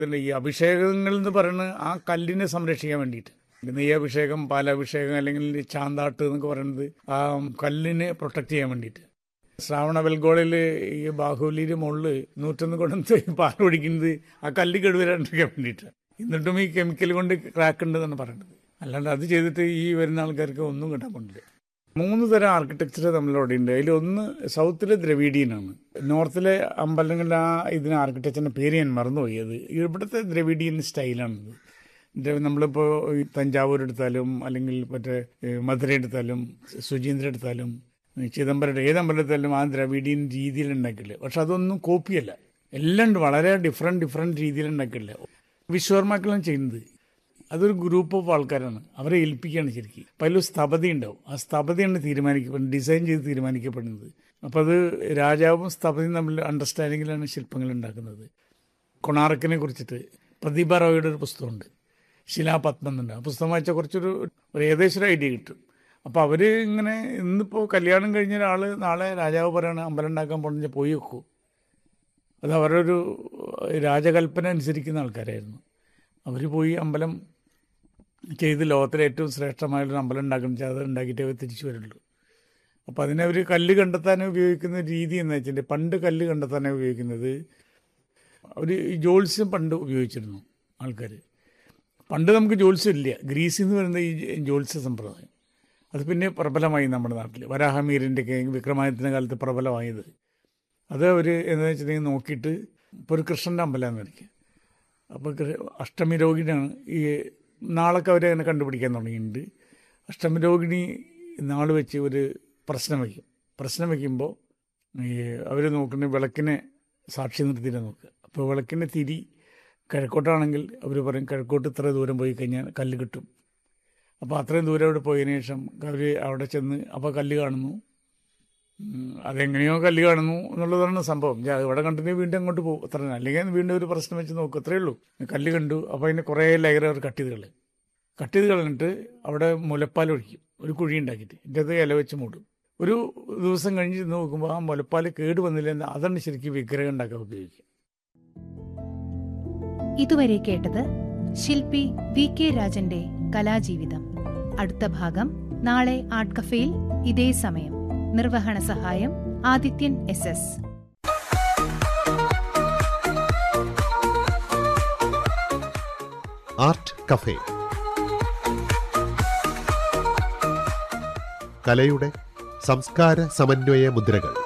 പിന്നെ ഈ അഭിഷേകങ്ങൾ എന്ന് പറയുന്നത് ആ കല്ലിനെ സംരക്ഷിക്കാൻ വേണ്ടിയിട്ട് നെയ്യഭിഷേകം പാലഭിഷേകം അല്ലെങ്കിൽ ചാന്താട്ട് എന്നൊക്കെ പറയുന്നത് ആ കല്ലിനെ പ്രൊട്ടക്ട് ചെയ്യാൻ വേണ്ടിയിട്ട് ശ്രാവണ വെൽഗോളിൽ ഈ ബാഹുലിയുടെ മുകളിൽ നൂറ്റൊന്ന് കൊടുത്ത് പാൽ ഒഴിക്കുന്നത് ആ കല്ല് കെടുവരാണ്ടിരിക്കാൻ വേണ്ടിയിട്ട് എന്നിട്ടും ഈ കെമിക്കൽ കൊണ്ട് ക്രാക്ക് ഉണ്ടെന്നാണ് പറയുന്നത് അല്ലാണ്ട് അത് ചെയ്തിട്ട് ഈ വരുന്ന ആൾക്കാർക്ക് ഒന്നും കിട്ടാൻ പോണില്ല മൂന്ന് തരം ആർക്കിടെക്ചർ നമ്മളിവിടെ ഉണ്ട് അതിൽ ഒന്ന് സൗത്തിലെ ദ്രവീഡിയനാണ് നോർത്തിലെ അമ്പലങ്ങളുടെ ആ ഇതിന് ആർക്കിടെക്ചറിന്റെ പേര് ഞാൻ മറന്നുപോയി അത് ഇവിടുത്തെ ദ്രവീഡിയൻ സ്റ്റൈലാണിത് ഇത് നമ്മളിപ്പോൾ ഈ തഞ്ചാവൂർ എടുത്താലും അല്ലെങ്കിൽ മറ്റേ ഏ, മധുര എടുത്താലും സുചീന്ദ്ര എടുത്താലും ഈ ചിദംബരം ഏത് അമ്പലത്തിലും ആ ദ്രവീഡിയൻ രീതിയിൽ ഉണ്ടാക്കില്ല പക്ഷെ അതൊന്നും കോപ്പിയല്ല എല്ലാം ഉണ്ട് വളരെ ഡിഫറെൻറ്റ് ഡിഫറെൻറ്റ് രീതിയിൽ ഉണ്ടാക്കില്ല വിശ്വകർമാക്കളും ചെയ്യുന്നത് അതൊരു ഗ്രൂപ്പ് ഓഫ് ആൾക്കാരാണ് അവരെ ഏൽപ്പിക്കുകയാണ് ശരിക്കും അപ്പം അതിലൊരു സ്ഥപതി ഉണ്ടാവും ആ സ്ഥപതിയാണ് തീരുമാനിക്കപ്പെടുന്നത് ഡിസൈൻ ചെയ്ത് തീരുമാനിക്കപ്പെടുന്നത് അപ്പം അത് രാജാവും സ്ഥപതിയും തമ്മിൽ അണ്ടർസ്റ്റാൻഡിങ്ങിലാണ് ശില്പങ്ങൾ ഉണ്ടാക്കുന്നത് കൊണാർക്കിനെ കുറിച്ചിട്ട് പ്രതിഭ റോയുടെ ഒരു പുസ്തകമുണ്ട് ശിലാപത്മം എന്നുണ്ട് ആ പുസ്തകം വായിച്ചാൽ കുറച്ചൊരു ഒരു ഏകദേശം ഒരു ഐഡിയ കിട്ടും അപ്പോൾ അവർ ഇങ്ങനെ ഇന്നിപ്പോൾ കല്യാണം കഴിഞ്ഞ ഒരാൾ നാളെ രാജാവ് പറയണ അമ്പലം ഉണ്ടാക്കാൻ പോണെന്ന് പോയി വെക്കൂ അത് അവരുടെ ഒരു രാജകൽപ്പന അനുസരിക്കുന്ന ആൾക്കാരായിരുന്നു അവർ പോയി അമ്പലം ചെയ്ത് ലോകത്തിലെ ഏറ്റവും ശ്രേഷ്ഠമായൊരു അമ്പലം ഉണ്ടാക്കണം വെച്ചാൽ അത് ഉണ്ടാക്കിയിട്ടേ അവർ തിരിച്ചു വരുള്ളൂ അപ്പോൾ അതിനെ അവർ കല്ല് കണ്ടെത്താൻ ഉപയോഗിക്കുന്ന രീതി എന്ന് വെച്ചിട്ടുണ്ടെങ്കിൽ പണ്ട് കല്ല് കണ്ടെത്താനാണ് ഉപയോഗിക്കുന്നത് അവർ ജോത്സ്യം പണ്ട് ഉപയോഗിച്ചിരുന്നു ആൾക്കാർ പണ്ട് നമുക്ക് ജോത്സ്യം ഇല്ല ഗ്രീസിൽ നിന്ന് വരുന്ന ഈ ജോത്സ്യ സമ്പ്രദായം അത് പിന്നെ പ്രബലമായി നമ്മുടെ നാട്ടിൽ വരാഹമീരിൻ്റെ ഒക്കെ വിക്രമാദിത്യൻ്റെ കാലത്ത് പ്രബലമായത് അത് അവർ എന്താ വെച്ചിട്ടുണ്ടെങ്കിൽ നോക്കിയിട്ട് ഇപ്പോൾ ഒരു കൃഷ്ണൻ്റെ അമ്പലമാണെന്ന് വരയ്ക്കുക അപ്പോൾ കൃ- അഷ്ടമി രോഗിണിയാണ് ഈ നാളൊക്കെ അവർ അങ്ങനെ കണ്ടുപിടിക്കാൻ തുടങ്ങിയിട്ടുണ്ട് അഷ്ടമി രോഗിണി നാൾ വെച്ച് ഒരു പ്രശ്നം വയ്ക്കും പ്രശ്നം വയ്ക്കുമ്പോൾ ഈ അവർ നോക്കുന്ന വിളക്കിനെ സാക്ഷി നിർത്തിയിട്ട് നോക്കുക അപ്പോൾ വിളക്കിൻ്റെ തിരി കിഴക്കോട്ടാണെങ്കിൽ അവർ പറയും കിഴക്കോട്ട് ഇത്ര ദൂരം പോയി കഴിഞ്ഞാൽ കല്ല് കിട്ടും അപ്പോൾ അത്രയും ദൂരം അവിടെ പോയതിനു ശേഷം അവർ അവിടെ ചെന്ന് അപ്പോൾ കല്ല് കാണുന്നു ഉം, അതെങ്ങനെയോ കല്ല് കാണുന്നു എന്നുള്ളതാണ് സംഭവം ഞാൻ ഇവിടെ കണ്ടിട്ട് വീണ്ടും അങ്ങോട്ട് പോകും അത്ര തന്നെ. അല്ലെങ്കിൽ വീണ്ടും ഒരു പ്രശ്നം വെച്ച് നോക്കും അത്രയേ ഉള്ളൂ കല്ല് കണ്ടു അപ്പോൾ അതിന് കുറേ ലെയർ അവർ കട്ട് ചെയ്ത് കളയും കട്ട് ചെയ്ത് കളഞ്ഞിട്ട് അവിടെ മുലപ്പാൽ ഒഴിക്കും ഒരു കുഴി ഉണ്ടാക്കിയിട്ട് ഇതിൻ്റെ അത് ഇല വെച്ച് മൂടും ഒരു ദിവസം കഴിഞ്ഞ് ചെന്ന് നോക്കുമ്പോൾ ആ മുലപ്പാൽ കേട് വന്നില്ല അതാണ് ശരിക്കും വിഗ്രഹം ഉണ്ടാക്കാൻ ഉപയോഗിക്കുക ഇതുവരെ കേട്ടത് ശില്പി വി കെ രാജന്റെ കലാജീവിതം അടുത്ത ഭാഗം നാളെ ആർട്ട് കഫേയിൽ ഇതേ സമയം നിർവഹണ സഹായം Adithyan S S art cafe കലയുടെ സംസ്കാര സമന്വയ മുദ്രകൾ